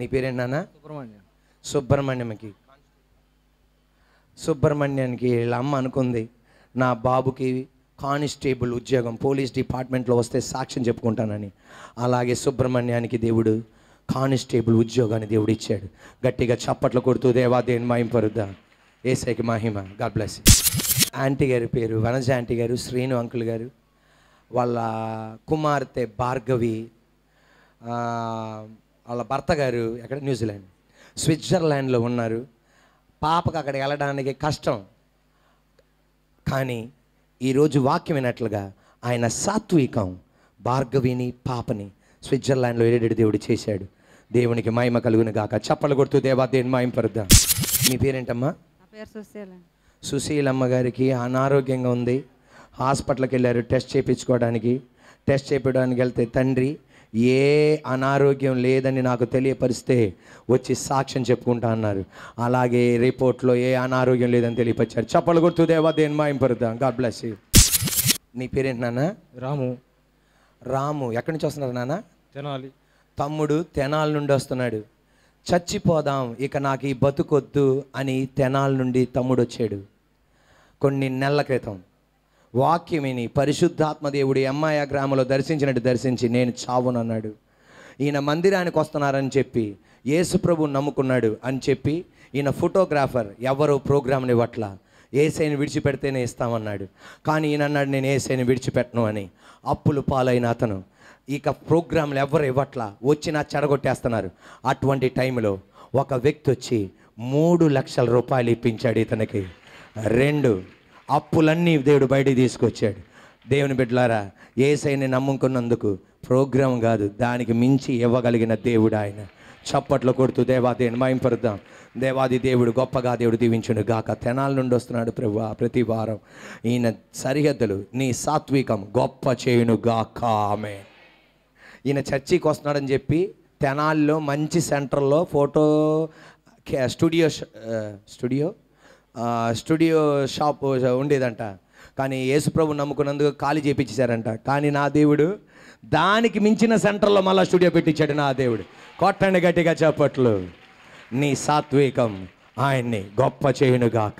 నీ పేరేంటి నాన్న సుబ్రహ్మణ్యం సుబ్రహ్మణ్యంకి సుబ్రహ్మణ్యానికి వీళ్ళ అమ్మ అనుకుంది నా బాబుకి కానిస్టేబుల్ ఉద్యోగం పోలీస్ డిపార్ట్మెంట్లో వస్తే సాక్ష్యం చెప్పుకుంటానని అలాగే సుబ్రహ్మణ్యానికి దేవుడు కానిస్టేబుల్ ఉద్యోగాన్ని దేవుడు ఇచ్చాడు గట్టిగా చప్పట్లు కొడుతూ దేవా దేని మాయింపరుద్దా ఏసైకి మహిమ గాడ్ బ్లెస్ ఆంటీ గారి పేరు వనజ ఆంటీ గారు శ్రీను అంకుల్ గారు వాళ్ళ కుమార్తె భార్గవి ఆ, వాళ్ళ భర్త గారు ఎక్కడ న్యూజిలాండ్ స్విట్జర్లాండ్లో ఉన్నారు పాపకు అక్కడ వెళ్ళడానికి కష్టం కానీ ఈరోజు వాక్యం వినట్లుగా ఆయన సాత్వికం భార్గవిని పాపని స్విట్జర్లాండ్లో ఏడేడు దేవుడు చేశాడు దేవునికి మహిమ కలుగును గాక చప్పలు కొడుతూ దేవా దేని మాయం పరుద్దాం మీ పేరేంటమ్మా నా పేరు సుశీలండి సుశీలమ్మ గారికి అనారోగ్యంగా ఉంది హాస్పిటల్కి వెళ్ళారు టెస్ట్ చేయించుకోవడానికి టెస్ట్ చేయించడానికి వెళ్తే తండ్రి ఏ అనారోగ్యం లేదని నాకు తెలియపరిస్తే వచ్చి సాక్ష్యం చెప్పుకుంటా అన్నారు అలాగే రిపోర్ట్లో ఏ అనారోగ్యం లేదని తెలియపరిచారు చప్పలు గుర్తు దేవా దేని మాయింపరుద్దాం గాడ్ బ్లెస్ యూ నీ పేరేంటి నాన్న రాము రాము ఎక్కడి నుంచి వస్తున్నారు నాన్న తెనాలి తమ్ముడు తెనాల నుండి వస్తున్నాడు చచ్చిపోదాం ఇక నాకు ఈ బతుకొద్దు అని తెనాల నుండి తమ్ముడు వచ్చాడు కొన్ని నెలల క్రితం వాక్యం విని పరిశుద్ధాత్మ దేవుడు ఎంమాయ గ్రామంలో దర్శించినట్టు దర్శించి నేను చావునన్నాడు ఈయన మందిరానికి వస్తున్నారని చెప్పి యేసు ప్రభు నమ్ముకున్నాడు అని చెప్పి ఈయన ఫోటోగ్రాఫర్ ఎవరు ప్రోగ్రామ్ని ఇవ్వట్ల ఏసైని విడిచిపెడితేనే ఇస్తామన్నాడు కానీ ఈయన అన్నాడు నేను ఏసైని విడిచిపెట్టను అని అప్పులు పాలైన అతను ఇక ప్రోగ్రాంలు ఎవరు ఇవ్వట్లా వచ్చినా చెడగొట్టేస్తున్నారు అటువంటి టైంలో ఒక వ్యక్తి వచ్చి మూడు లక్షల రూపాయలు ఇప్పించాడు ఇతనికి రెండు అప్పులన్నీ దేవుడు బయటికి తీసుకొచ్చాడు దేవుని బిడ్డలారా ఏసైని నమ్ముకున్నందుకు ప్రోగ్రాం కాదు దానికి మించి ఇవ్వగలిగిన దేవుడు ఆయన చప్పట్లు కొడుతూ దేవా దేవుని మాయింపరుద్దాం దేవాది దేవుడు గొప్పగా దేవుడు దీవించును గాక తెనాల నుండి వస్తున్నాడు ప్రభు ప్రతి వారం ఈయన సరిహద్దులు నీ సాత్వికం గొప్ప చేయును గాక ఆమె ఈయన చర్చికి వస్తున్నాడని చెప్పి తెనాల్లో మంచి సెంటర్లో ఫోటో కే- స్టూడియో ష- ఆ, స్టూడియో ఆ, స్టూడియో షాప్ ఉండేదంట కానీ యేసుప్రభు నమ్ముకున్నందుకు ఖాళీ చేపించేశారంట కానీ నా దేవుడు దానికి మించిన సెంటర్లో మళ్ళీ స్టూడియో పెట్టించాడు నా దేవుడు కొట్టండి గట్టిగా చెప్పట్లు నీ సాత్వికం ఆయన్ని గొప్ప చేయునుగాక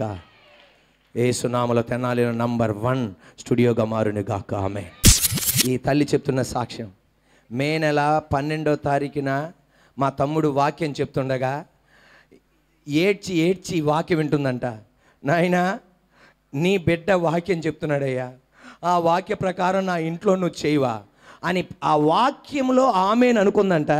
ఏసునామలో తెనాలిలో నంబర్ వన్ స్టూడియోగా మారును గాక ఆమె ఈ తల్లి చెప్తున్న సాక్ష్యం మే నెల పన్నెండో తారీఖున మా తమ్ముడు వాక్యం చెప్తుండగా ఏడ్చి ఏడ్చి ఈ వాక్యం వింటుందంట నాయనా నీ బిడ్డ వాక్యం చెప్తున్నాడయ్యా ఆ వాక్య ప్రకారం నా ఇంట్లో నువ్వు చేయవా అని ఆ వాక్యంలో ఆమెను అనుకుందంట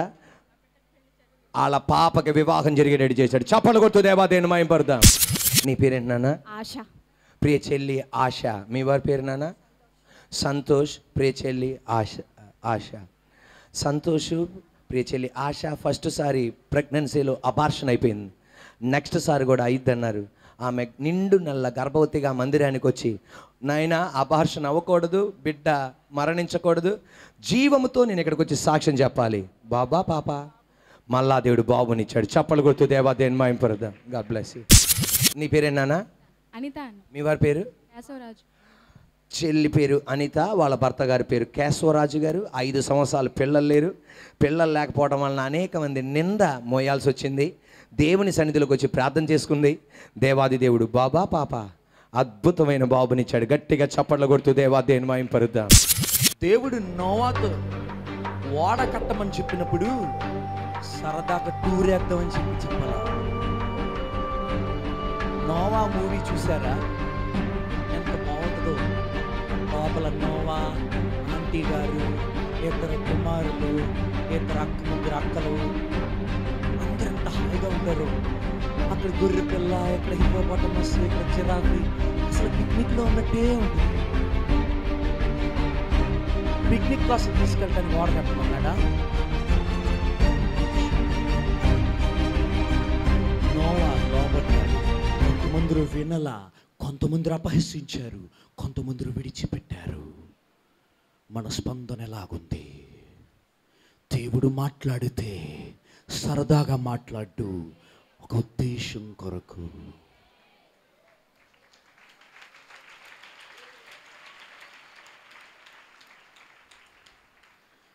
వాళ్ళ పాపకి వివాహం జరిగేటట్టు చేశాడు చప్పలు కొట్టు దేవా దేని మాయంపరుదాం నీ పేరేంటి నాన్న ఆశ ప్రియ చెల్లి ఆశ మీ వారి పేరు నాన్న సంతోష్ ప్రియ చెల్లి ఆశ ఆశ సంతోష్ ప్రియ చెల్లి ఆశ ఫస్ట్ సారి ప్రెగ్నెన్సీలో అబార్షన్ అయిపోయింది నెక్స్ట్ సారి కూడా అయిద్దన్నారు ఆమె నిండు నెల గర్భవతిగా మందిరానికి వచ్చి నాయన అబార్షన్ అవ్వకూడదు బిడ్డ మరణించకూడదు జీవముతో నేను ఇక్కడికి వచ్చి సాక్ష్యం చెప్పాలి బాబా పాప మల్లా దేవుడు బాబునిచ్చాడు చప్పలు గుర్తు దేవా దేని మాయింపరుద్దాం గాడ్ బ్లెస్ యూ నీ పేరేనానా అనిత అండి మీ వారి పేరు కేశవరాజు చెల్లి పేరు అనిత వాళ్ళ భర్త గారి పేరు కేశవరాజు గారు ఐదు సంవత్సరాలు పిల్లలు లేరు పిల్లలు లేకపోవడం వలన అనేక మంది నింద మోయాల్సి వచ్చింది దేవుని సన్నిధిలోకి వచ్చి ప్రార్థన చేసుకుంది దేవాది దేవుడు బాబా పాప అద్భుతమైన బాబునిచ్చాడు గట్టిగా చప్పట్లు కొడుతూ దేవా దేని మాయింపరుద్దాం దేవుడు నోవాతో ఓడ కట్టమని చెప్పినప్పుడు సరదాగా టూరేద్దామని చెప్పి చెప్పాల నోవా మూవీ చూసారా ఎంత బాగుంటుందో లోపల నోవా ఆంటీ గారు ఇద్దరు కుమారులు ఇద్దరు అక్క ముగ్గురు అక్కలు అందరూ ఎంత హాయిగా ఉంటారు అక్కడ గొర్రె పిల్ల ఇక్కడ హిపోపటమస్ ఇక్కడ చిరాకు అసలు పిక్నిక్లో ఉన్నట్టే ఉంటుంది పిక్నిక్ కోసం తీసుకెళ్ళడానికి ఓడ కట్టమన్నాడా నోవా లోబడ్డాడు కొంతమంది వినల కొంతమంది అపహసించారు కొంతమంది విడిచిపెట్టారు మన స్పందన ఎలాగుంది దేవుడు మాట్లాడితే సరదాగా మాట్లాడు ఒక ఉద్దేశం కొరకు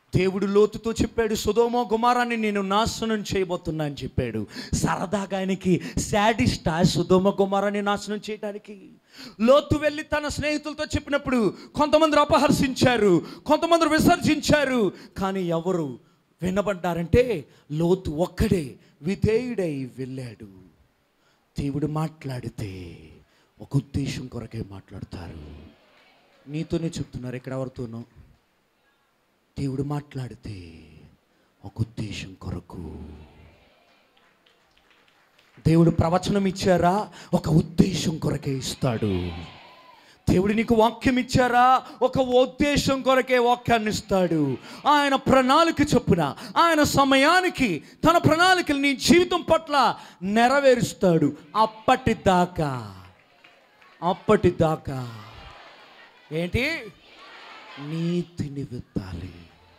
దేవుడు లోతుతో చెప్పాడు సుధోమో కుమారాన్ని నేను నాశనం చేయబోతున్నా అని చెప్పాడు సరదాగా ఆయనకి శాడిస్ట్ ఆ సుధోమ కుమారాన్ని నాశనం చేయడానికి లోతు వెళ్ళి తన స్నేహితులతో చెప్పినప్పుడు కొంతమంది అపహర్షించారు కొంతమంది విసర్జించారు కానీ ఎవరు వినబడ్డారంటే లోతు ఒక్కడే విధేయుడై వెళ్ళాడు దేవుడు మాట్లాడితే ఒక ఉద్దేశం కొరకే మాట్లాడతారు నీతోనే చెప్తున్నారు ఇక్కడ ఎవరితోనో దేవుడు మాట్లాడితే ఒక ఉద్దేశం కొరకు దేవుడు ప్రవచనం ఇచ్చారా ఒక ఉద్దేశం కొరకే ఇస్తాడు దేవుడు నీకు వాక్యం ఇచ్చారా ఒక ఉద్దేశం కొరకే వాక్యాన్ని ఇస్తాడు ఆయన ప్రణాళిక చొప్పున ఆయన సమయానికి తన ప్రణాళికలు నీ జీవితం పట్ల నెరవేరుస్తాడు అప్పటిదాకా అప్పటిదాకా ఏంటి నీతిని విత్తాలి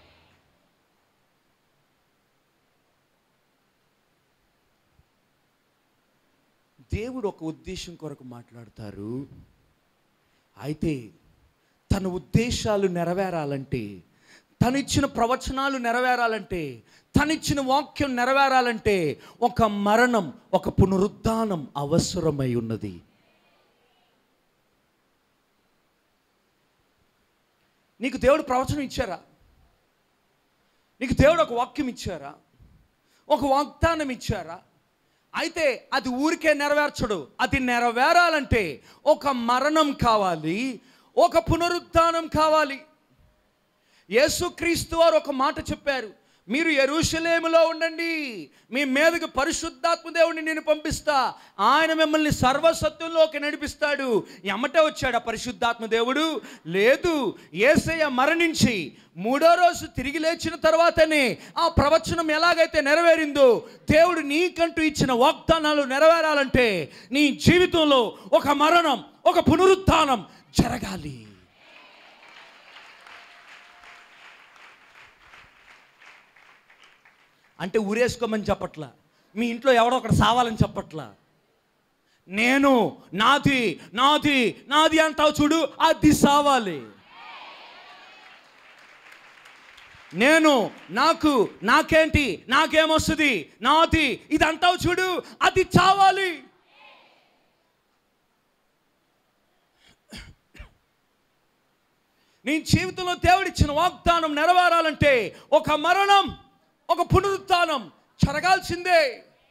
దేవుడు ఒక ఉద్దేశం కొరకు మాట్లాడతారు అయితే తన ఉద్దేశాలు నెరవేరాలంటే తనిచ్చిన ప్రవచనాలు నెరవేరాలంటే తనిచ్చిన వాక్యం నెరవేరాలంటే ఒక మరణం ఒక పునరుద్ధానం అవసరమై ఉన్నది నీకు దేవుడు ప్రవచనం ఇచ్చారా నీకు దేవుడు ఒక వాక్యం ఇచ్చారా ఒక వాగ్దానం ఇచ్చారా అయితే అది ఊరికే నెరవేర్చడు అది నెరవేరాలంటే ఒక మరణం కావాలి ఒక పునరుత్థానం కావాలి యేసుక్రీస్తు వారు ఒక మాట చెప్పారు మీరు ఎరుషలేములో ఉండండి మీ మీదకి పరిశుద్ధాత్మ దేవుడిని నేను పంపిస్తా ఆయన మిమ్మల్ని సర్వసత్వంలోకి నడిపిస్తాడు ఎమ్మటే వచ్చాడు ఆ పరిశుద్ధాత్మ దేవుడు లేదు ఏసయ్య మరణించి మూడో రోజు తిరిగి లేచిన తర్వాతనే ఆ ప్రవచనం ఎలాగైతే నెరవేరిందో దేవుడు నీకంటూ ఇచ్చిన వాగ్దానాలు నెరవేరాలంటే నీ జీవితంలో ఒక మరణం ఒక పునరుత్థానం జరగాలి అంటే ఊరేసుకోమని చెప్పట్లా మీ ఇంట్లో ఎవడో ఒకటి సావాలని చెప్పట్లా నేను నాది నాది నాది అంటావు చూడు అది సావాలి నేను నాకు నాకేంటి నాకేమొస్తుంది నాది ఇది అంటావు చూడు అది చావాలి నీ జీవితంలో దేవుడిచ్చిన వాగ్దానం నెరవేరాలంటే ఒక మరణం ఒక పునరుత్థానం జరగాల్సిందే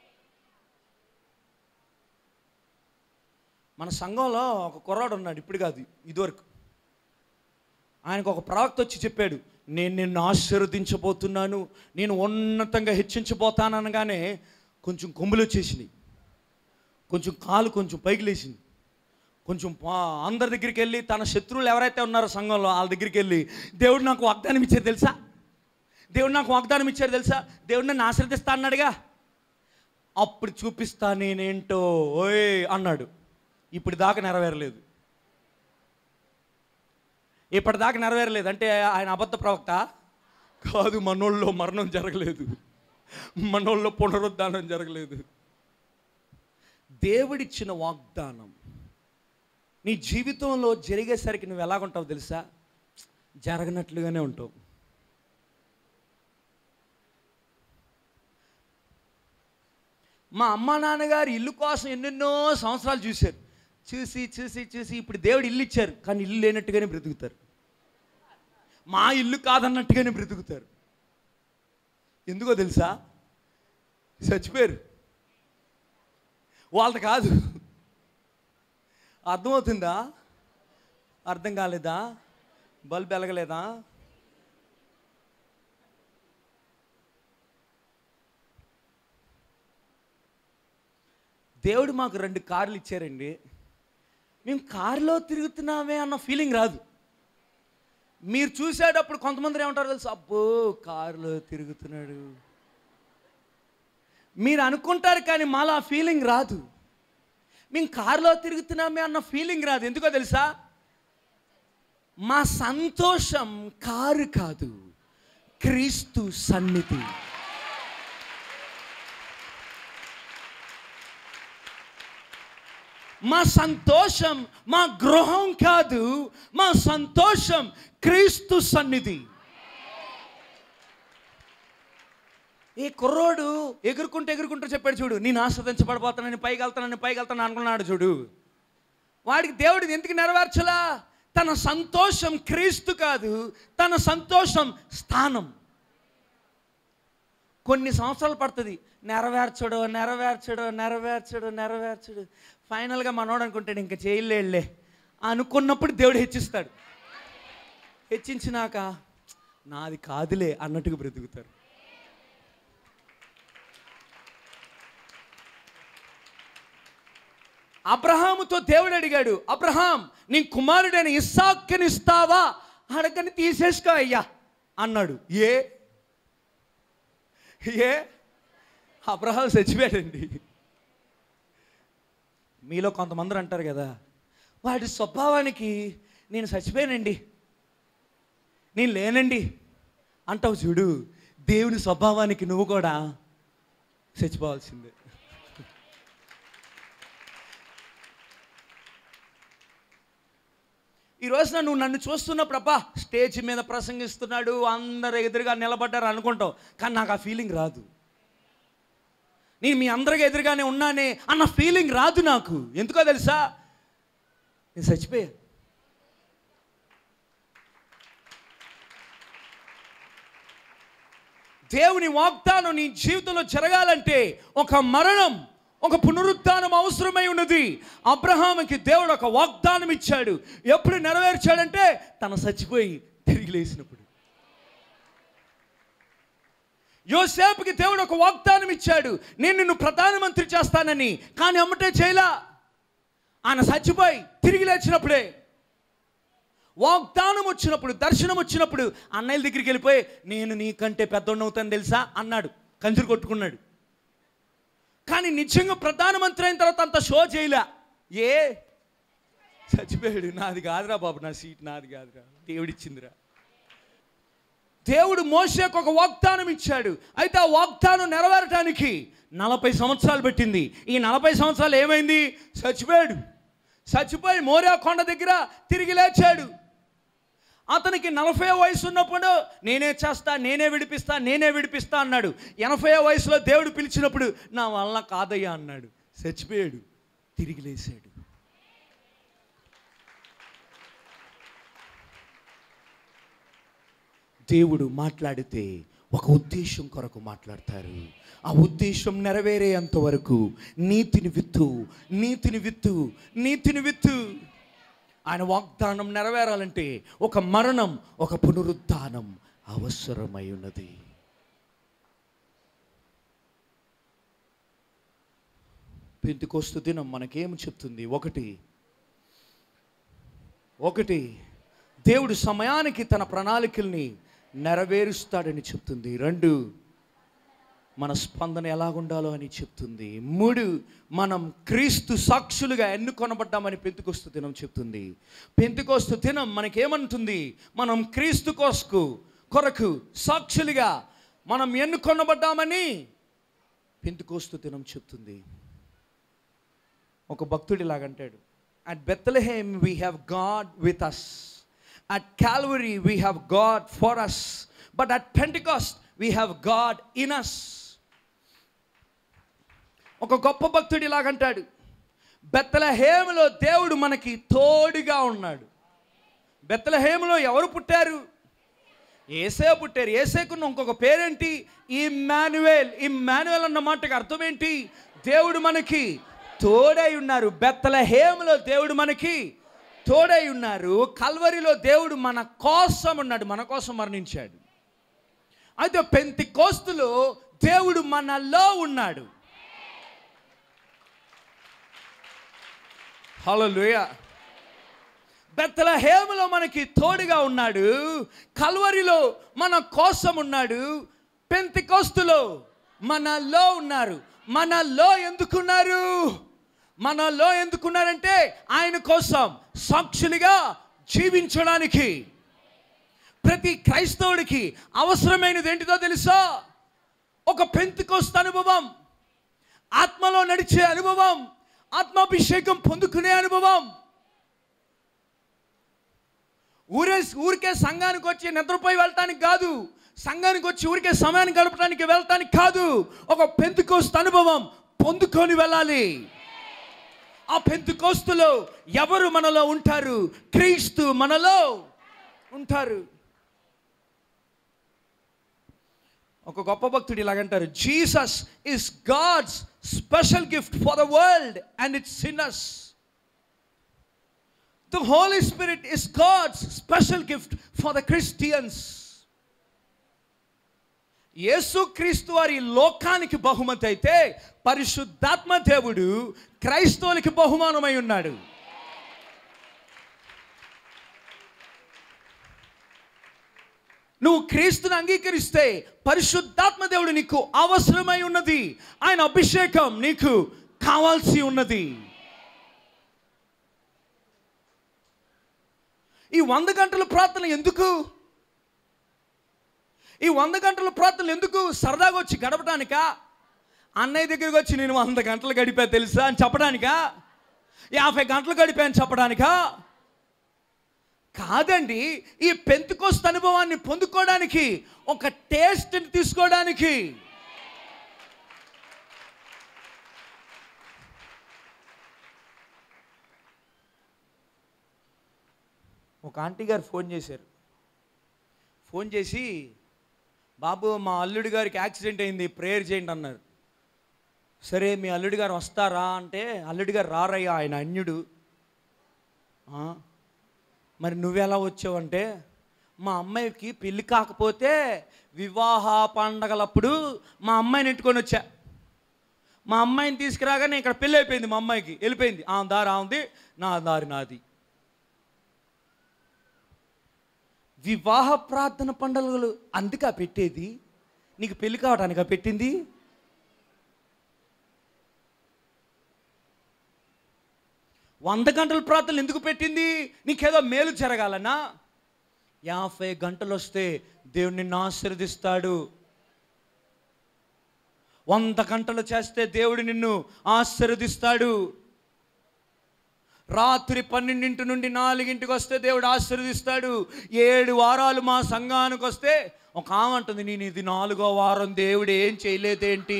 మన సంఘంలో ఒక కుర్రాడు ఉన్నాడు ఇప్పుడు కాదు ఇదివరకు ఆయనకు ఒక ప్రవక్త వచ్చి చెప్పాడు నేను నిన్ను ఆశీర్వదించబోతున్నాను నేను ఉన్నతంగా హెచ్చించబోతాననగానే కొంచెం కొమ్ములు వచ్చేసినాయి కొంచెం కాలు కొంచెం పైకి లేచింది కొంచెం పా- అందరి దగ్గరికి వెళ్ళి తన శత్రువులు ఎవరైతే ఉన్నారో సంఘంలో వాళ్ళ దగ్గరికి వెళ్ళి దేవుడు నాకు వాగ్దానం ఇచ్చారు తెలుసా దేవుడు నాకు వాగ్దానం ఇచ్చారు తెలుసా దేవుడు నన్ను ఆశ్రదిస్తా అన్నాడుగా అప్పుడు చూపిస్తా నేనేంటో ఓయ్ అన్నాడు ఇప్పుడు దాకా నెరవేరలేదు ఇప్పటిదాకా నెరవేరలేదు అంటే ఆయన అబద్ధ ప్రవక్త కాదు మనోళ్ళలో మరణం జరగలేదు మనోళ్ళలో పునరుద్ధానం జరగలేదు దేవుడిచ్చిన వాగ్దానం నీ జీవితంలో జరిగేసరికి నువ్వు ఎలాగుంటావు తెలుసా జరగనట్లుగానే ఉంటావు మా అమ్మ నాన్నగారు ఇల్లు కోసం ఎన్నెన్నో సంవత్సరాలు చూశారు చూసి చూసి చూసి ఇప్పుడు దేవుడు ఇల్లు ఇచ్చారు కానీ ఇల్లు లేనట్టుగానే బ్రతుకుతారు మా ఇల్లు కాదన్నట్టుగానే బ్రతుకుతారు ఎందుకో తెలుసా చచ్చిపోయారు వాళ్ళది కాదు అర్థమవుతుందా అర్థం కాలేదా బల్బ్ వెలగలేదా దేవుడు మాకు రెండు కార్లు ఇచ్చారండి మేము కారులో తిరుగుతున్నామే అన్న ఫీలింగ్ రాదు మీరు చూసేటప్పుడు కొంతమంది ఏమంటారు తెలుసు అబ్బో కారులో తిరుగుతున్నాడు మీరు అనుకుంటారు కానీ మాలో ఆ ఫీలింగ్ రాదు మేము కారులో తిరుగుతున్నామే అన్న ఫీలింగ్ రాదు ఎందుకో తెలుసా మా సంతోషం కారు కాదు క్రీస్తు సన్నిధి మా సంతోషం మా గృహం కాదు మా సంతోషం క్రీస్తు సన్నిధి ఈ కుర్రోడు ఎగురుకుంటూ ఎగురుకుంటూ చెప్పాడు చూడు నేను ఆస్వాదించబడిపోతానని పైకి వెళ్తానని పైకి వెళ్తాను అనుకున్నాడు చూడు వాడికి దేవుడిని ఎందుకు నెరవేర్చలా తన సంతోషం క్రీస్తు కాదు తన సంతోషం స్థానం కొన్ని సంవత్సరాలు పడుతుంది నెరవేర్చడు నెరవేర్చడు నెరవేర్చడు నెరవేర్చడు ఫైనల్గా మనోడు అనుకుంటాడు ఇంకా చేయలేడులే అనుకున్నప్పుడు దేవుడు హెచ్చిస్తాడు హెచ్చించినాక నాది కాదులే అన్నట్టుగా బ్రతుకుతారు అబ్రహాముతో దేవుడు అడిగాడు అబ్రహాం నీ కుమారుడైన ఇస్సాక్కనిస్తావా అడగని తీసేసుకో అయ్యా అన్నాడు ఏ ఏ అబ్రహాం చచ్చిపోయాడండి మీలో కొంతమంది అంటారు కదా వాడి స్వభావానికి నేను చచ్చిపోయానండి నేను లేనండి అంటావు చూడు దేవుని స్వభావానికి నువ్వు కూడా చచ్చిపోవాల్సిందే ఈ రోజున నువ్వు నన్ను చూస్తున్నప్పుడు అబ్బా స్టేజ్ మీద ప్రసంగిస్తున్నాడు అందరు ఎదురుగా నిలబడ్డారు అనుకుంటావు కానీ నాకు ఆ ఫీలింగ్ రాదు నేను మీ అందరికి ఎదురుగానే ఉన్నానే అన్న ఫీలింగ్ రాదు నాకు ఎందుకో తెలుసా నేను చచ్చిపోయా దేవుని వాగ్దానం నీ జీవితంలో జరగాలంటే ఒక మరణం ఒక పునరుద్ధానం అవసరమై ఉన్నది అబ్రహాముకి దేవుడు ఒక వాగ్దానం ఇచ్చాడు ఎప్పుడు నెరవేర్చాడంటే తన చచ్చిపోయి తిరిగి లేచినప్పుడు యోసేపుకి దేవుడు ఒక వాగ్దానం ఇచ్చాడు నేను నిన్ను ప్రధానమంత్రి చేస్తానని కానీ అమ్మటే చేయలా ఆయన చచ్చిపోయి తిరిగి లేచినప్పుడే వాగ్దానం వచ్చినప్పుడు దర్శనం వచ్చినప్పుడు అన్నయ్యల దగ్గరికి వెళ్ళిపోయి నేను నీకంటే పెద్దోడిని అవుతాను తెలుసా అన్నాడు కంజురు కొట్టుకున్నాడు కానీ నిజంగా ప్రధానమంత్రి అయిన తర్వాత అంత షో చేయలే ఏ చచ్చిపోయాడు నాది కాదురా బాబు నా సీట్ నాది కాదురా దేవుడిచ్చిందిరా దేవుడు మోసేకు ఒక వాగ్దానం ఇచ్చాడు అయితే ఆ వాగ్దానం నెరవేరటానికి నలభై సంవత్సరాలు పెట్టింది ఈ నలభై సంవత్సరాలు ఏమైంది చచ్చిపోయాడు చచ్చిపోయి మోరియా కొండ దగ్గర తిరిగి లేచాడు అతనికి నలభై వయసు ఉన్నప్పుడు నేనే చేస్తా నేనే విడిపిస్తా నేనే విడిపిస్తా అన్నాడు ఎనభై వయసులో దేవుడు పిలిచినప్పుడు నా వల్ల కాదయ్యా అన్నాడు చచ్చిపోయాడు తిరిగి లేచాడు దేవుడు మాట్లాడితే ఒక ఉద్దేశం కొరకు మాట్లాడతారు ఆ ఉద్దేశం నెరవేరేంత వరకు నీతిని విత్తు నీతిని విత్తు నీతిని విత్తు ఆయన వాగ్దానం నెరవేరాలంటే ఒక మరణం ఒక పునరుద్ధానం అవసరమై ఉన్నది పెంతికొస్తు దినం మనకేం చెప్తుంది ఒకటి ఒకటి దేవుడు సమయానికి తన ప్రణాళికల్ని నెరవేరుస్తాడని చెప్తుంది రెండు మన స్పందన ఎలాగుండాలో అని చెప్తుంది మూడు మనం క్రీస్తు సాక్షులుగా ఎన్నుకొనబడ్డామని పెంతుకొస్తు దినం చెప్తుంది పెంతుకొస్తు దినం మనకేమంటుంది మనం క్రీస్తు కోసుకు కొరకు సాక్షులుగా మనం ఎన్నుకొనబడ్డామని పెంతుకోస్తు దినం చెప్తుంది ఒక భక్తుడు ఇలాగంటాడు at Bethlehem we have God with us at Calvary we have God for us but at Pentecost we have God in us ఒక గొప్ప భక్తుడు ఇలాగంటాడు బెత్తలహేములో దేవుడు మనకి తోడుగా ఉన్నాడు బెత్తలహేములో ఎవరు పుట్టారు ఏసే పుట్టారు ఏసేకున్న ఇంకొక పేరేంటి ఇమ్మాన్యువేల్ ఇమ్మాన్యువేల్ అన్న మాటకి అర్థం ఏంటి దేవుడు మనకి తోడై ఉన్నారు బెత్తలహేములో దేవుడు మనకి తోడై ఉన్నారు కల్వరిలో దేవుడు మన కోసం ఉన్నాడు మన కోసం మరణించాడు అయితే పెంతి కోస్తులో దేవుడు మనలో ఉన్నాడు హలో బెత్తలహేములో మనకి తోడుగా ఉన్నాడు కల్వరిలో మన కోసం ఉన్నాడు పెంతికోస్తులో మనలో ఉన్నారు మనలో ఎందుకున్నారు మనలో ఎందుకున్నారంటే ఆయన కోసం సాక్షులుగా జీవించడానికి ప్రతి క్రైస్తవుడికి అవసరమైనది ఏంటిదో తెలుసా ఒక పెంతికోస్తు అనుభవం ఆత్మలో నడిచే అనుభవం ఆత్మాభిషేకం పొందుకునే అనుభవం ఊరే ఊరికే సంఘానికి వచ్చి నిద్రపోయి వెళ్ళటానికి కాదు సంఘానికి వచ్చి ఊరికే సమయాన్ని గడపడానికి వెళ్ళటానికి కాదు ఒక పెంతుకోస్తు అనుభవం పొందుకొని వెళ్ళాలి ఆ పెంతుకోస్తులో ఎవరు మనలో ఉంటారు క్రీస్తు మనలో ఉంటారు ఒక గొప్ప భక్తుడు ఇలాగంటారు Jesus is God's special gift for the world and it's sinners the Holy Spirit is God's special gift for the Christians Yesukreestu వారి లోకానికి బహుమతి అయితే పరిశుద్ధాత్మ దేవుడు క్రైస్తవులకి బహుమానమై ఉన్నాడు నువ్వు క్రీస్తుని అంగీకరిస్తే పరిశుద్ధాత్మ దేవుడు నీకు అవసరమై ఉన్నది ఆయన అభిషేకం నీకు కావాల్సి ఉన్నది ఈ వంద గంటల ప్రార్థన ఎందుకు ఈ వంద గంటల ప్రార్థనలు ఎందుకు సరదాగా వచ్చి గడపడానికా అన్నయ్య దగ్గరికి వచ్చి నేను వంద గంటలు గడిపా తెలుసా అని చెప్పడానికా యాభై గంటలు గడిపా అని చెప్పడానికా కాదండి ఈ పెంతుకోస్త అనుభవాన్ని పొందుకోవడానికి ఒక టేస్ట్ని తీసుకోవడానికి ఒక ఆంటీ గారు ఫోన్ చేశారు ఫోన్ చేసి బాబు మా అల్లుడి గారికి యాక్సిడెంట్ అయింది ప్రేయర్ చేయండి అన్నారు సరే మీ అల్లుడి గారు వస్తారా అంటే అల్లుడి గారు రారయ్యా ఆయన అన్యుడు "ఆ, మరి నువ్వెలా వచ్చావంటే మా అమ్మాయికి పెళ్ళి కాకపోతే వివాహ పండగలప్పుడు మా అమ్మాయిని ఎట్టుకొని వచ్చా మా అమ్మాయిని తీసుకురాగానే ఇక్కడ పెళ్ళి అయిపోయింది మా అమ్మాయికి వెళ్ళిపోయింది ఆ దారి ఆ ఉంది నా దారి నాది వివాహ ప్రార్థన పండుగలు అందుకా పెట్టేది నీకు పెళ్లి కావడానికా పెట్టింది వంద గంటల ప్రార్థనలు ఎందుకు పెట్టింది నీకేదో మేలు జరగాలనా యాభై గంటలు వస్తే దేవుడు నిన్ను ఆశీర్వదిస్తాడు వంద గంటలు చేస్తే దేవుడు నిన్ను ఆశీర్వదిస్తాడు రాత్రి పన్నెండింటి నుండి నాలుగింటికి వస్తే దేవుడు ఆశీర్వదిస్తాడు ఏడు వారాలు మా సంఘానికి వస్తే ఒక ఆమె అంటుంది నేను ఇది నాలుగో వారం దేవుడు ఏం చేయలేదేంటి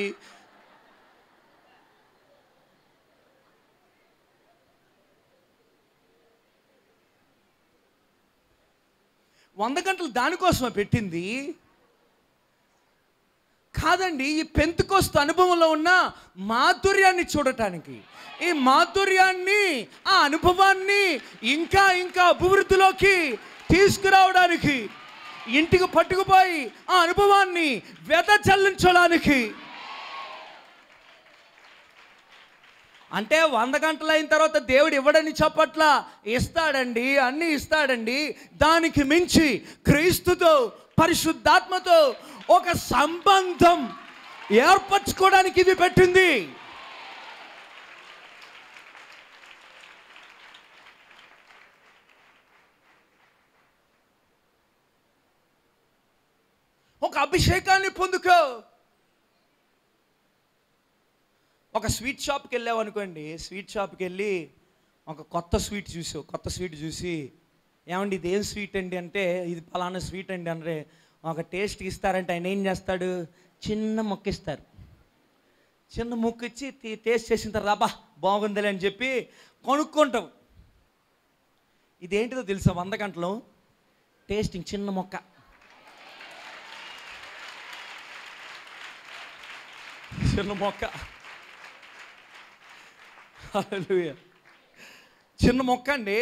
వంద గంటలు దానికోసమే పెట్టింది కాదండి ఈ పెంతుకోస్తు అనుభవంలో ఉన్న మాధుర్యాన్ని చూడటానికి ఈ మాధుర్యాన్ని ఆ అనుభవాన్ని ఇంకా ఇంకా అభివృద్ధిలోకి తీసుకురావడానికి ఇంటికి పట్టుకుపోయి ఆ అనుభవాన్ని వెద చల్లించడానికి అంటే వంద గంటలు అయిన తర్వాత దేవుడు ఇవ్వడని చెప్పట్లా ఇస్తాడండి అన్నీ ఇస్తాడండి దానికి మించి క్రీస్తుతో పరిశుద్ధాత్మతో ఒక సంబంధం ఏర్పరచుకోవడానికి ఇది పెట్టింది ఒక అభిషేకాన్ని పొందుకో ఒక స్వీట్ షాప్కి వెళ్ళావు అనుకోండి స్వీట్ షాప్కి వెళ్ళి ఒక కొత్త స్వీట్ చూసావు కొత్త స్వీట్ చూసి ఏమండి ఇది ఏం స్వీట్ అండి అంటే ఇది ఫలానా స్వీట్ అండి అంటే ఒక టేస్ట్ ఇస్తారంటే ఆయన ఏం చేస్తాడు చిన్న మొక్క ఇస్తారు చిన్న ముక్క ఇచ్చి టీ- టేస్ట్ చేసిన తర్వాత రాబా బాగుందిలే అని చెప్పి కొనుక్కుంటావు ఇదేంటిదో తెలుసా వంద గంటలు టేస్టింగ్ చిన్న మొక్క చిన్న మొక్క హల్లెలూయా. చిన్న మొక్క అండి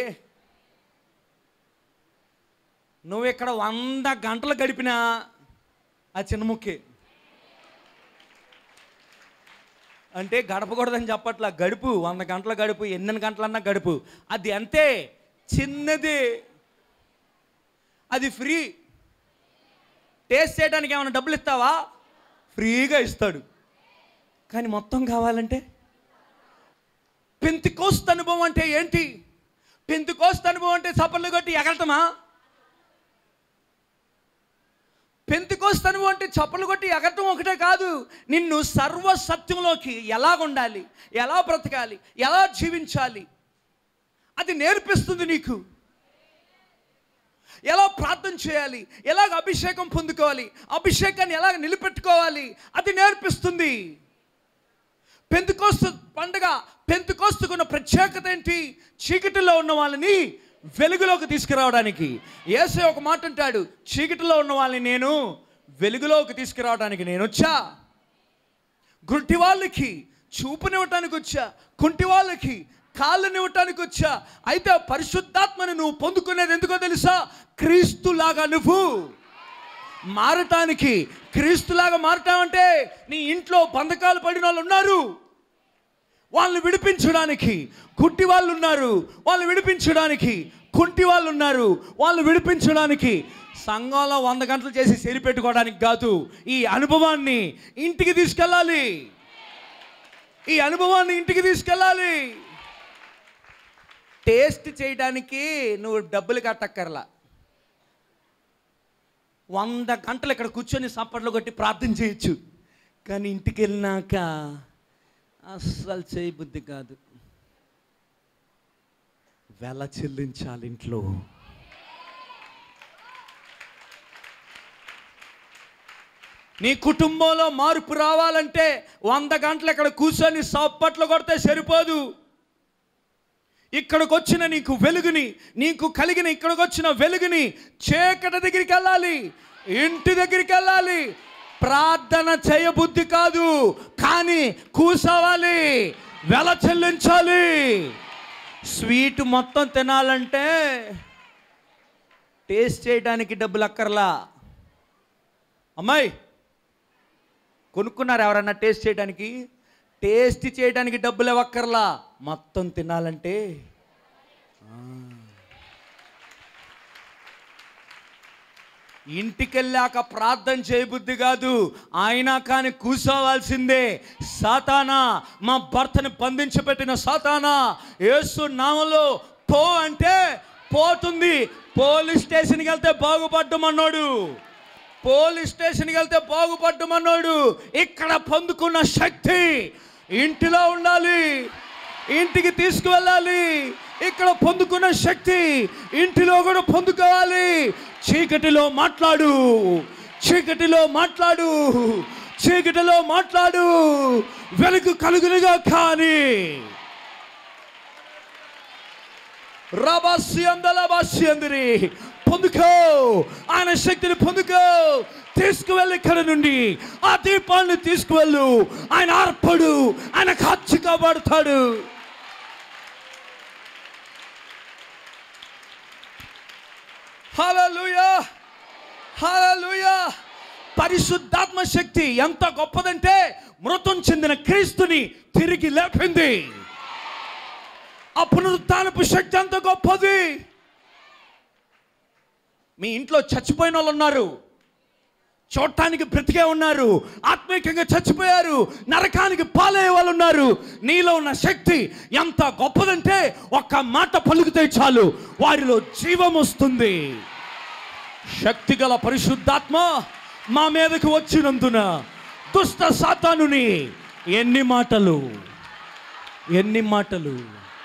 నువ్వు ఇక్కడ వంద గంటలు గడిపినా ఆ చిన్న మొక్కే అంటే గడపకూడదని చెప్పట్లా గడుపు వంద గంటల గడుపు ఎన్ని గంటలన్నా గడుపు అది అంతే చిన్నది అది ఫ్రీ టేస్ట్ చేయడానికి ఏమైనా డబ్బులు ఇస్తావా ఫ్రీగా ఇస్తాడు కానీ మొత్తం కావాలంటే పెంతికోస్త్ అనుభవం అంటే ఏంటి పెంతికోస్త్ అనుభవం అంటే చప్పట్లు కొట్టి ఎగరటమా పెంతికోస్త్ అనుభవం అంటే చప్పలు కొట్టి ఎగరటం ఒకటే కాదు నిన్ను సర్వ సత్యంలోకి ఎలా ఉండాలి ఎలా బ్రతకాలి ఎలా జీవించాలి అది నేర్పిస్తుంది నీకు ఎలా ప్రార్థన చేయాలి ఎలాగ అభిషేకం పొందుకోవాలి అభిషేకాన్ని ఎలాగ నిలబెట్టుకోవాలి అది నేర్పిస్తుంది పెంతుకోస్తు పండగ పెంతుకోస్తుకున్న ప్రత్యేకత ఏంటి చీకటిలో ఉన్న వాళ్ళని వెలుగులోకి తీసుకురావడానికి ఏసే ఒక మాట అంటాడు చీకటిలో ఉన్న వాళ్ళని నేను వెలుగులోకి తీసుకురావడానికి నేను వచ్చా గుడ్డి వాళ్ళకి చూపునివ్వటానికి వచ్చా కుంటి వాళ్ళకి కాళ్ళనివ్వటానికి వచ్చా అయితే ఆ పరిశుద్ధాత్మని నువ్వు పొందుకునేది ఎందుకో తెలుసా క్రీస్తులాగా నువ్వు మారటానికి క్రీస్తులాగా మారటామంటే నీ ఇంట్లో బంధకాలు పడిన వాళ్ళు ఉన్నారు వాళ్ళని విడిపించడానికి గుడ్డి వాళ్ళు ఉన్నారు వాళ్ళు విడిపించడానికి కుంటి వాళ్ళు ఉన్నారు వాళ్ళు విడిపించడానికి సంఘంలో వంద గంటలు చేసి సరిపెట్టుకోవడానికి కాదు ఈ అనుభవాన్ని ఇంటికి తీసుకెళ్ళాలి ఈ అనుభవాన్ని ఇంటికి తీసుకెళ్ళాలి టేస్ట్ చేయడానికి నువ్వు డబ్బులు కట్టక్కర్లా వంద గంటలు ఇక్కడ కూర్చొని సప్పట్లు కొట్టి ప్రార్థన చేయొచ్చు కానీ ఇంటికి వెళ్ళినాక అస్సలు చేయి బుద్ధి కాదు వెల చెల్లించాలి ఇంట్లో నీ కుటుంబంలో మార్పు రావాలంటే వంద గంటలు ఇక్కడ కూర్చొని సప్పట్లు కొడితే సరిపోదు ఇక్కడికి వచ్చిన నీకు వెలుగుని నీకు కలిగిన ఇక్కడికి వచ్చిన వెలుగుని చీకటి దగ్గరికి వెళ్ళాలి ఇంటి దగ్గరికి వెళ్ళాలి ప్రార్థన చేయబుద్ధి కాదు కానీ కూసోవాలి వెల చెల్లించాలి స్వీట్ మొత్తం తినాలంటే టేస్ట్ చేయడానికి డబ్బులు అక్కర్లా అమ్మాయి కొనుక్కున్నారు ఎవరన్నా టేస్ట్ చేయడానికి టేస్ట్ చేయడానికి డబ్బులు ఇవ్వక్కర్లా మొత్తం తినాలంటే ఆ. ఇంటికెళ్ళాక ప్రార్థన చేయబుద్ధి కాదు ఆయన కానీ కూర్చోవాల్సిందే సాతానా మా భర్తని బంధించబెట్టిన సాతానా యేసు నామలో పో అంటే పోతుంది పోలీస్ స్టేషన్కి వెళ్తే బాగుపడ్డమన్నాడు పోలీస్ స్టేషన్కి వెళ్తే బాగుపడ్డమన్నాడు ఇక్కడ పొందుకున్న శక్తి ఇంటిలో ఉండాలి ఇంటికి తీసుకువెళ్ళాలి ఇక్కడ పొందుకున్న శక్తి ఇంటిలో కూడా పొందుకోవాలి చీకటిలో మాట్లాడు చీకటిలో మాట్లాడు చీకటిలో మాట్లాడు వెలుగు కలుగులుగా కానీ రబాస్యందలబాస్యందిరి పొందుకో ఆయన శక్తిని పొందుకో తీసుకువెళ్ళి ఇక్కడ నుండి ఆ దీపాన్ని తీసుకువెళ్ళు ఆయన ఆర్పడు ఆయన కాచి కాపాడుతాడు హల్లెలూయా హల్లెలూయా పరిశుద్ధాత్మ శక్తి ఎంత గొప్పదంటే మృతం చెందిన క్రీస్తుని తిరిగి లేపింది ఆ పునరుత్థానపు శక్తి అంత గొప్పది మీ ఇంట్లో చచ్చిపోయిన వాళ్ళు ఉన్నారు చూడటానికి బ్రతికే ఉన్నారు ఆత్మీయంగా చచ్చిపోయారు నరకానికి పాలయ్యే వాళ్ళు ఉన్నారు నీలో ఉన్న శక్తి ఎంత గొప్పదంటే ఒక్క మాట పలుకుతే చాలు వారిలో జీవం వస్తుంది శక్తి గల పరిశుద్ధాత్మ మా మీదకు వచ్చినందున దుష్ట సాతానుని ఎన్ని మాటలు ఎన్ని మాటలు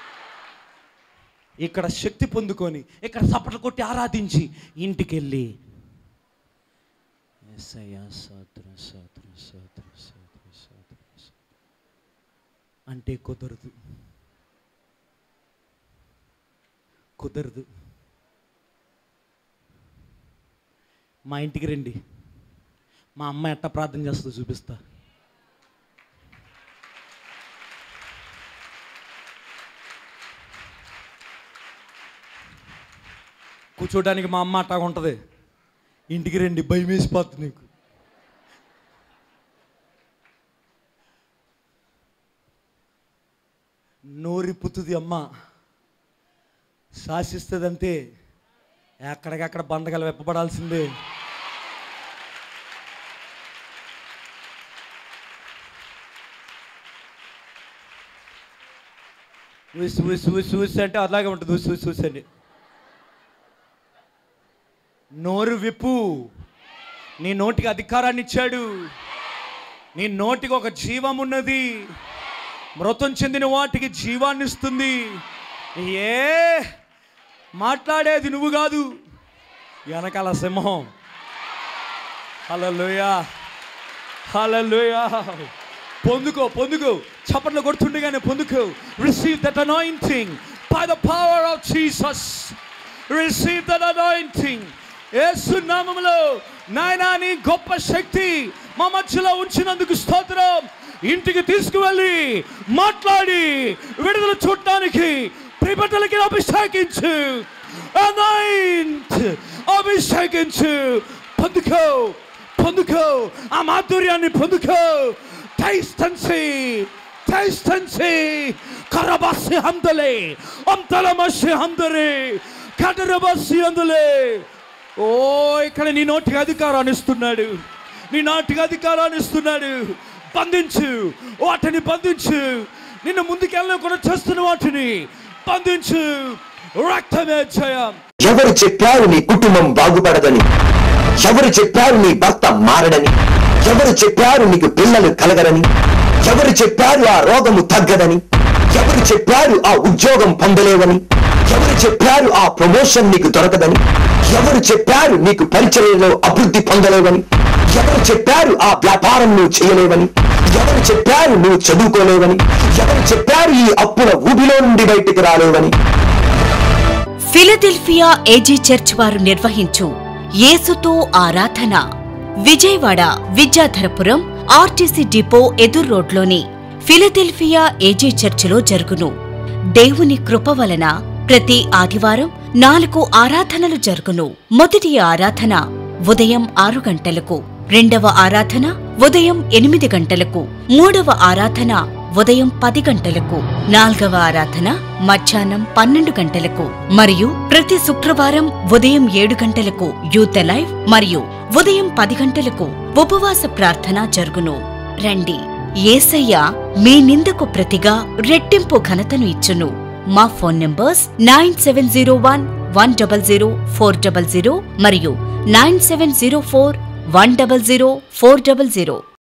ఇక్కడ శక్తి పొందుకొని ఇక్కడ సపట్లు కొట్టి ఆరాధించి ఇంటికి వెళ్ళి యేసయ్యా, స్తోత్రం, స్తోత్రం, స్తోత్రం, స్తోత్రం, స్తోత్రం, స్తోత్రం. అంటే కుదరదు కుదరదు మా ఇంటికి రండి మా అమ్మ ఎట్ట ప్రార్థన చేస్తుందో చూపిస్తా కూర్చోడానికి మా అమ్మ అట్టాగా ఉంటుంది ఇంటికి రండి భయం వేసిపోతుంది నీకు నోరిప్పుతుంది అమ్మ శాసిస్తుందంటే ఎక్కడికక్కడ బండగలు వెప్పబడాల్సిందే ఊసి ఊసి ఊసి ఊసి అంటే అలాగే ఉంటుంది ఊసి ఊసి ఊసి అని నోరు విప్పు నీ నోటికి అధికారాన్ని ఇచ్చాడు నీ నోటికి ఒక జీవం ఉన్నది మృతం చెందిన వాటికి జీవాన్ని ఇస్తుంది ఏ మాట్లాడేది నువ్వు కాదు వెనకాల సింహం హల్లెలూయా హల్లెలూయా పొందుకో పొందుకో చప్పట్లు కొడుతుండగానే పొందుకో receive that anointing by the power of Jesus receive that anointing Yesu నామములో నాయనా నీ గొప్ప శక్తి మా మధ్యలో ఉంచినందుకు స్తోత్రం ఇంటికి తీసుకువెళ్ళి మాట్లాడి విడుదల చూడటానికి ప్రిబిడ్డలకి అభిషేకించు అనాయింట్ అభిషేకించు పొందుకో పొందుకో ఆ మాధుర్యాన్ని పొందుకో taste and see taste and see కరబస్సి హందలే అంతలమస్సి హందరే కటరబస్సి అందులే ఓ ఇక్కడ నీ నోటికి అధికారాన్ని ఇస్తున్నాడు నీ నాటికి అధికారాన్ని ఇస్తున్నాడు బంధించు వాటిని బంధించు నిన్ను ముందుకెళ్ళకుండా చేస్తున్న వాటిని బంధించు రక్తమే జయం ఎవరు చెప్పారు నీ కుటుంబం బాగుపడదని ఎవరు చెప్పారు నీ భర్త మారడని ఎవరు చెప్పారు నీకు పిల్లలు కలగరని ఎవరు చెప్పారు ఆ రోగము తగ్గదని ఎవరు చెప్పారు ఆ ఉద్యోగం పొందలేవని ఎవరు చెప్పారు ఆ ప్రమోషన్ నీకు దొరకదని ఎవరు చెప్పారు నీకు పరిచయంలో అభివృద్ధి పొందలేవని ఎవరు చెప్పారు ఆ వ్యాపారం నువ్వు చేయలేవని ఎవరు చెప్పారు నువ్వు చదువుకోలేవని ఎవరు చెప్పారు ఈ అప్పుల ఊబిలో నుండి బయటికి రాలేవని ఫిలదెల్ఫియా ఏజీ చర్చ్ వారు నిర్వహించు యేసుతో ఆరాధన విజయవాడ విద్యాధరపురం ఆర్టీసీ డిపో ఎదుర్ రోడ్లోని ఫిలదెల్ఫియా ఏజీ చర్చిలో జరుగును దేవుని కృప వలన ప్రతి ఆదివారం నాలుగు ఆరాధనలు జరుగును మొదటి ఆరాధన ఉదయం ఆరు గంటలకు రెండవ ఆరాధన ఉదయం ఎనిమిది గంటలకు మూడవ ఆరాధన ఉదయం పది గంటలకు నాల్గవ ఆరాధన మధ్యాహ్నం పన్నెండు గంటలకు మరియు ప్రతి శుక్రవారం ఉదయం ఏడు గంటలకు యూత్ లైవ్ మరియు ఉదయం పది గంటలకు ఉపవాస ప్రార్థన జరుగును రండి ఏసయ్య మీ నిందకు ప్రతిగా రెట్టింపు ఘనతను ఇచ్చును మా phone numbers nine seven zero one one double zero four double zero మరియు nine seven zero four one double zero four double zero